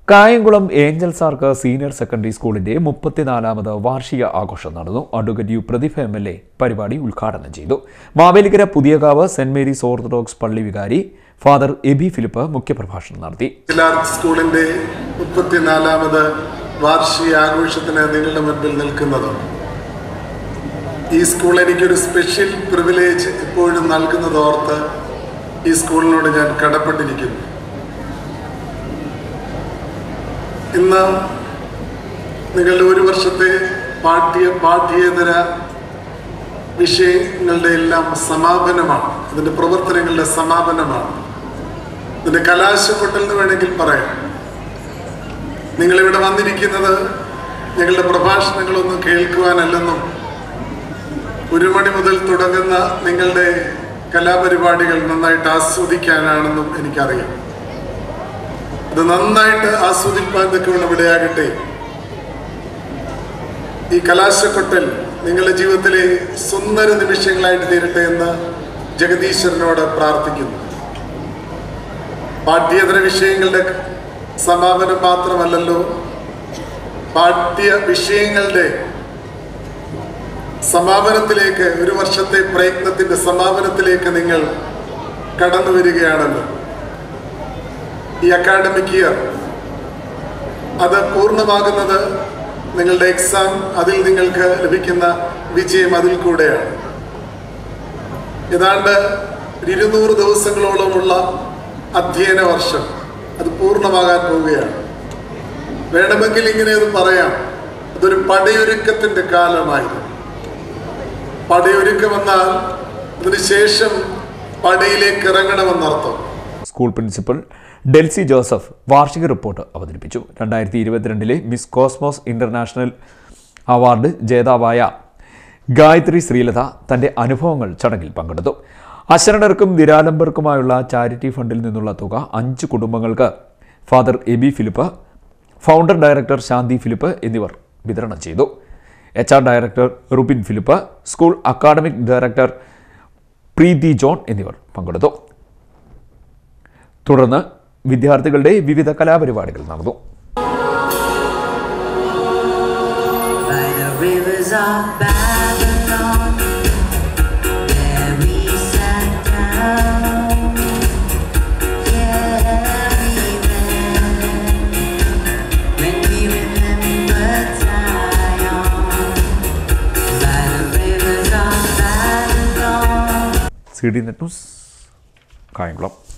Kayamkulam Angels Arc senior secondary സ്കൂളിന്റെ മുപ്പത്തിനാലാമത് വാർഷിക ആഘോഷം നടന്നു advocate U Prathibha M L A പരിപാടി ഉദ്ഘാടനം ചെയ്തു Mavelikkara Puthiyakavu saint Mary's orthodox പള്ളി വികാരി ഫാദർ എബി ഫിലിപ്പ് മുഖ്യപ്രഭാഷണം നടത്തി ചിലാർ സ്കൂളിന്റെ മുപ്പത്തിനാലാമത് വാർഷിക ആഘോഷത്തിന് നിങ്ങളുടെ മുൻപിൽ നിൽക്കുന്നത് ഈ സ്കൂൾ എനിക്കൊരു സ്പെഷ്യൽ പ്രിവിലേജ് എപ്പോഴും നൽകുന്നത് ഓർത്ത് ഈ സ്കൂളിനോട് ഞാൻ കടപ്പെട്ടിരിക്കുന്നു ഇന്ന് നിങ്ങളുടെ ഒരു വർഷത്തെ പാഠ്യ പാഠ്യേതര വിഷയങ്ങളുടെ എല്ലാം സമാപനമാണ് ഇതിൻ്റെ പ്രവർത്തനങ്ങളുടെ സമാപനമാണ് ഇതിൻ്റെ കലാശക്കൊട്ടൽ എന്ന് വേണമെങ്കിൽ പറയാം നിങ്ങളിവിടെ വന്നിരിക്കുന്നത് ഞങ്ങളുടെ പ്രഭാഷണങ്ങളൊന്നും കേൾക്കുവാനല്ലെന്നും ഒരു മണി മുതൽ തുടങ്ങുന്ന നിങ്ങളുടെ കലാപരിപാടികൾ നന്നായിട്ട് ആസ്വദിക്കാനാണെന്നും എനിക്കറിയാം അത് നന്നായിട്ട് ആസ്വദിപ്പാൻ തക്കവണ്ണം ഇവിടെയാകട്ടെ ഈ കലാശക്കൊട്ടൽ നിങ്ങളുടെ ജീവിതത്തിലെ സുന്ദര നിമിഷങ്ങളായിട്ട് തീരട്ടെ എന്ന് ജഗദീശ്വരനോട് പ്രാർത്ഥിക്കുന്നു പാഠ്യേതര വിഷയങ്ങളുടെ സമാപനം മാത്രമല്ലല്ലോ പാഠ്യ വിഷയങ്ങളുടെ സമാപനത്തിലേക്ക് ഒരു വർഷത്തെ പ്രയത്നത്തിന്റെ സമാപനത്തിലേക്ക് നിങ്ങൾ കടന്നു വരികയാണല്ലോ ഈ അക്കാഡമിക് ഇയർ അത് പൂർണ്ണമാകുന്നത് നിങ്ങളുടെ എക്സാം അതിൽ നിങ്ങൾക്ക് ലഭിക്കുന്ന വിജയം അതിൽ കൂടെയാണ് ഏതാണ്ട് ഇരുന്നൂറ് ദിവസങ്ങളോളമുള്ള അധ്യയന വർഷം അത് പൂർണ്ണമാകാൻ പോവുകയാണ് വേണമെങ്കിൽ ഇങ്ങനെ അത് പറയാം അതൊരു പടയൊരുക്കത്തിന്റെ കാലമായിരുന്നു പടയൊരുക്കം എന്നാൽ അതിനുശേഷം പടയിലേക്ക് ഇറങ്ങണമെന്നർത്ഥം സ്കൂൾ പ്രിൻസിപ്പൽ ഡെൽസി ജോസഫ് വാർഷിക റിപ്പോർട്ട് അവതരിപ്പിച്ചു രണ്ടായിരത്തി ഇരുപത്തിരണ്ടിലെ മിസ് കോസ്മോസ് ഇന്റർനാഷണൽ അവാർഡ് ജേതാവായ ഗായത്രി ശ്രീലത തന്റെ അനുഭവങ്ങൾ ചടങ്ങിൽ പങ്കെടുത്തു അശരണർക്കും നിരാലംബർക്കുമായുള്ള ചാരിറ്റി ഫണ്ടിൽ നിന്നുള്ള തുക അഞ്ച് കുടുംബങ്ങൾക്ക് father Aby Philip founder director Shanti Philip എന്നിവർ വിതരണം ചെയ്തു H R director Rubin Philip school academic director Preethi John എന്നിവർ പങ്കെടുത്തു തുടർന്ന് വിദ്യാർത്ഥികളുടെ വിവിധ കലാപരിപാടികൾ നടന്നു By the rivers of Babylon, there we sat down. Yeah, we went when we remembered Zion. By the rivers of Babylon. C D net news Kayamkulam